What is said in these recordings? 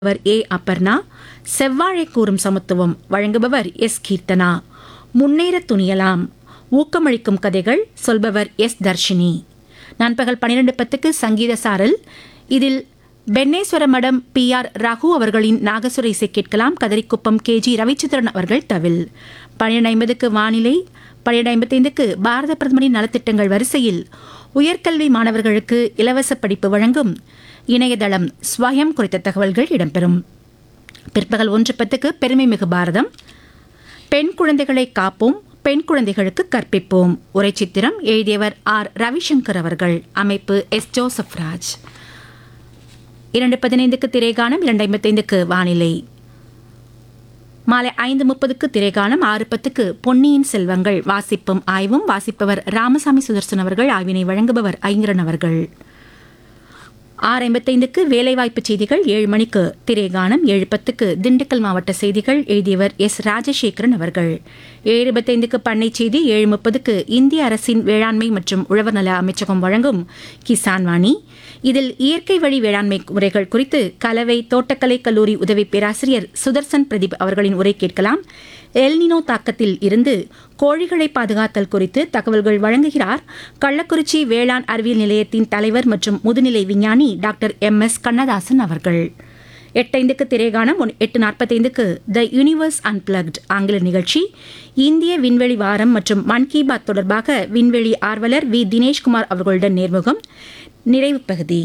அவர் ஏ அப்பர்ணா செவ்வாழை கூறும் சமத்துவம் வழங்குபவர் எஸ் கீர்த்தனா முன்னேற துணியலாம் ஊக்கமளிக்கும் கதைகள் சொல்பவர் எஸ் தர்ஷினி நண்பகல் பன்னிரண்டு பத்துக்கு சங்கீத சாரல் இதில் பென்னேஸ்வர மடம் பி ஆர் ரகு அவர்களின் நாகசுர இசை கேட்கலாம் கதரிக்குப்பம் கே ஜி ரவிச்சந்திரன் அவர்கள் தவில் பன்னிரண்டு ஐம்பதுக்கு வானிலை பன்னிரண்டு ஐம்பத்தைந்துக்கு பாரத பிரதமரின் நலத்திட்டங்கள் வரிசையில் உயர்கல்வி மாணவர்களுக்கு இலவச படிப்பு வழங்கும் இணையதளம் ஸ்வயம் குறித்த தகவல்கள் இடம்பெறும் பிற்பகல் ஒன்று பத்துக்கு பெருமை மிகு பாரதம் பெண் குழந்தைகளை காப்போம் பெண் குழந்தைகளுக்கு கற்பிப்போம் உரை சித்திரம் எழுதியவர் ஆர் ரவிசங்கர் அவர்கள் அமைப்பு எஸ் ஜோசப் ராஜ் இரண்டு பதினைந்துக்கு திரைகானம் இரண்டு ஐம்பத்தைந்துக்கு வானிலை மாலை ஐந்து முப்பதுக்கு திரைகானம் ஆறு பத்துக்கு பொன்னியின் செல்வங்கள் வாசிப்பும் ஆய்வும் வாசிப்பவர் ராமசாமி சுதர்சன் அவர்கள் ஆய்வினை வழங்குபவர் ஐங்கரன் அவர்கள் ஆறு ஐம்பத்தைந்துக்கு வேலைவாய்ப்பு செய்திகள் ஏழு மணிக்கு திரைகானம் ஏழு பத்துக்கு திண்டுக்கல் மாவட்ட செய்திகள் எழுதியவர் எஸ் ராஜசேகரன் அவர்கள் ஏழு இருபத்தைந்துக்கு பண்ணை செய்தி ஏழு முப்பதுக்கு இந்திய அரசின் வேளாண்மை மற்றும் உழவர் நல அமைச்சகம் வழங்கும் கிசான் வாணி இதில் இயற்கை வழி வேளாண்மை முறைகள் குறித்து கலவை தோட்டக்கலை கல்லூரி உதவி பேராசிரியர் சுதர்சன் பிரதீப் அவர்களின் உரை கேட்கலாம் எல்னினோ தாக்கத்தில் இருந்து கோழிகளை பாதுகாத்தல் குறித்து தகவல்கள் வழங்குகிறார் கள்ளக்குறிச்சி வேளாண் அறிவியல் நிலையத்தின் தலைவர் மற்றும் முதுநிலை விஞ்ஞானி டாக்டர் எம் எஸ் கண்ணதாசன் அவர்கள் எட்டைந்துக்கு திரைகானம் ஒன்- எட்டு நாற்பத்தைந்துக்கு த யூனிவர்ஸ் அன்பிளக்ட் ஆங்கில நிகழ்ச்சி இந்திய விண்வெளி வாரம் மற்றும் மன் கி பாத் தொடர்பாக விண்வெளி ஆர்வலர் வி தினேஷ்குமார் அவர்களுடன் நேர்முகம் நிறைவு பகுதி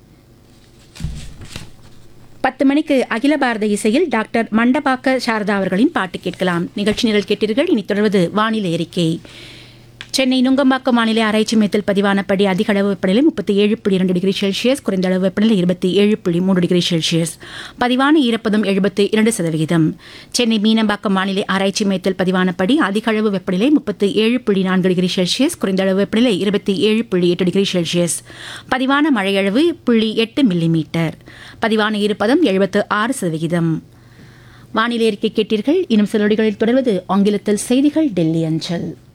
பத்து மணிக்கு அகில பாரத இசையில் டாக்டர் மண்டபாக்க சாரதா அவர்களின் பாட்டு கேட்கலாம் நிகழ்ச்சி நிரல் கேட்டீர்கள் இனி தொடர்வது வானிலை அறிக்கை சென்னை நுங்கம்பாக்கம் வானிலை ஆராய்ச்சி மையத்தில் பதிவானபடி அதிக அளவு வெப்பநிலை முப்பத்தி ஏழு புள்ளி இரண்டு டிகிரி செல்சியஸ் குறைந்த அளவு வெப்பநிலை இருபத்தி ஏழு புள்ளி மூன்று டிகிரி செல்சியஸ் பதிவான ஈரப்பதம் எழுபத்தி இரண்டு சதவிகிதம் சென்னை மீனம்பாக்கம் வானிலை ஆராய்ச்சி மையத்தில் பதிவானபடி அதிக அளவு வெப்பநிலை முப்பத்தி ஏழு புள்ளி நான்கு டிகிரி செல்சியஸ் குறைந்த அளவு வெப்பநிலை இருபத்தி ஏழு புள்ளி எட்டு டிகிரி செல்சியஸ் பதிவான மழையளவு புள்ளி எட்டு மில்லிமீட்டர் பதிவான ஈரப்பதம் எழுபத்து ஆறு சதவிகிதம் வானிலை அறிக்கை கேட்டீர்கள் இன்னும் சில நொடிகளில் தொடர்வது ஆங்கிலத்தில் செய்திகள் டெல்லி அஞ்சல்